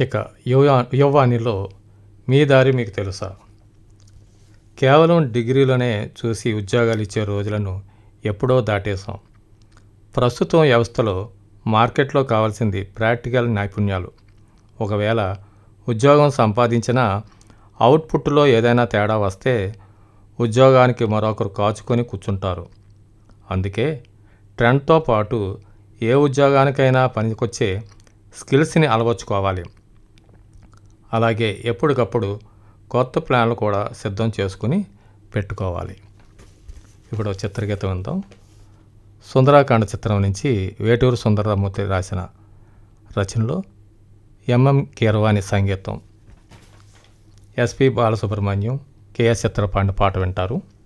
ఇక యువ యువవాణిలో మీ దారి మీకు తెలుసా కేవలం డిగ్రీలోనే చూసి ఉద్యోగాలు ఇచ్చే రోజులను ఎప్పుడో దాటేశాం ప్రస్తుతం వ్యవస్థలో మార్కెట్లో కావాల్సింది ప్రాక్టికల్ నైపుణ్యాలు ఒకవేళ ఉద్యోగం సంపాదించినా అవుట్పుట్లో ఏదైనా తేడా వస్తే ఉద్యోగానికి మరొకరు కాచుకొని కూర్చుంటారు అందుకే ట్రెండ్తో పాటు ఏ ఉద్యోగానికైనా పనికొచ్చే స్కిల్స్ని అలవర్చుకోవాలి అలాగే ఎప్పటికప్పుడు కొత్త ప్లాన్లు కూడా సిద్ధం చేసుకుని పెట్టుకోవాలి ఇప్పుడు చిత్రగీతం విందాం సుందరాకాండ చిత్రం నుంచి వేటూరు సుందరమూర్తి రాసిన రచనలో ఎంఎం కీరవాణి సంగీతం ఎస్పి బాలసుబ్రహ్మణ్యం కెఎస్ చిత్రపాండి పాట వింటారు